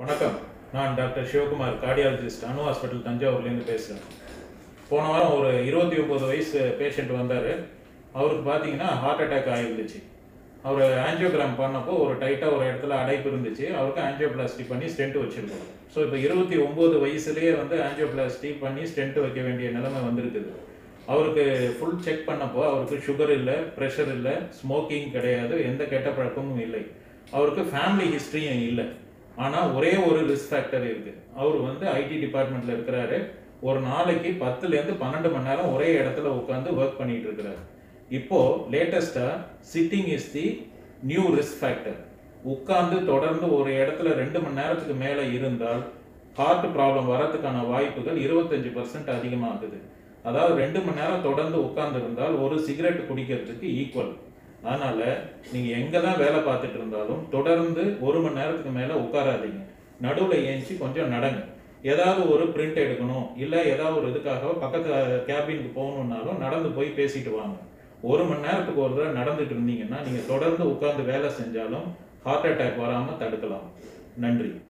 வணக்கம் நான் doctor Sivakumar cardiologist Anu hospital தஞ்சாவூர்லேருந்து பேசுகிறேன் போன வாரம் ஒரு இருபத்தி ஒம்பது வயசு பேஷண்ட் வந்தார் அவருக்கு பார்த்தீங்கன்னா ஹார்ட் அட்டாக் ஆகிருந்துச்சு அவர் ஆஞ்சியோகிராம் பண்ணப்போ ஒரு டைட்டாக ஒரு இடத்துல அடைப்பு இருந்துச்சு அவருக்கு ஆஞ்சியோபிளாஸ்டி பண்ணி ஸ்டென்ட் வச்சுருக்கோம் ஸோ இப்போ இருபத்தி ஒம்பது வயசுலேயே வந்து ஆஞ்சியோபிளாஸ்டி பண்ணி ஸ்டென்ட் வைக்க வேண்டிய நிலைமை வந்திருக்குது அவருக்கு ஃபுல் செக் பண்ணப்போ அவருக்கு சுகர் இல்லை ப்ரெஷர் இல்லை ஸ்மோக்கிங் கிடையாது எந்த கெட்ட பழக்கமும் இல்லை அவருக்கு ஃபேமிலி ஹிஸ்ட்ரியும் இல்லை ஆனால் ஒரே ஒரு ரிஸ்க் ஃபேக்டர் இருக்குது அவர் வந்து ஐடி டிபார்ட்மெண்ட்டில் இருக்கிறாரு ஒரு நாளைக்கு பத்துலேருந்து பன்னெண்டு மணி நேரம் ஒரே இடத்துல உட்காந்து ஒர்க் பண்ணிட்டு இருக்கிறாரு இப்போ லேட்டஸ்ட்டாக sitting is the new risk factor உட்கார்ந்து தொடர்ந்து ஒரு இடத்துல ரெண்டு மணி நேரத்துக்கு மேலே இருந்தால் ஹார்ட் ப்ராப்ளம் வரதுக்கான வாய்ப்புகள் இருபத்தஞ்சு பர்சன்ட் அதிகமாகுது அதாவது ரெண்டு மணி நேரம் தொடர்ந்து உட்கார்ந்து இருந்தால் ஒரு சிகரெட் குடிக்கிறதுக்கு ஈக்குவல் அதனால நீங்க எங்க தான் வேலை பார்த்துட்டு இருந்தாலும் தொடர்ந்து ஒரு மணி நேரத்துக்கு மேல உட்காராதீங்க நடுவில் ஏஞ்சி கொஞ்சம் நடங்க ஏதாவது ஒரு பிரிண்ட் எடுக்கணும் இல்லை ஏதாவது ஒரு இதுக்காக பக்கத்து கேபினுக்கு போகணுன்னாலும் நடந்து போய் பேசிட்டு வாங்க ஒரு மணி நேரத்துக்கு ஒரு தடவை நடந்துட்டு இருந்தீங்கன்னா நீங்க தொடர்ந்து உட்கார்ந்து வேலை செஞ்சாலும் ஹார்ட் அட்டாக் வராம தடுக்கலாம் நன்றி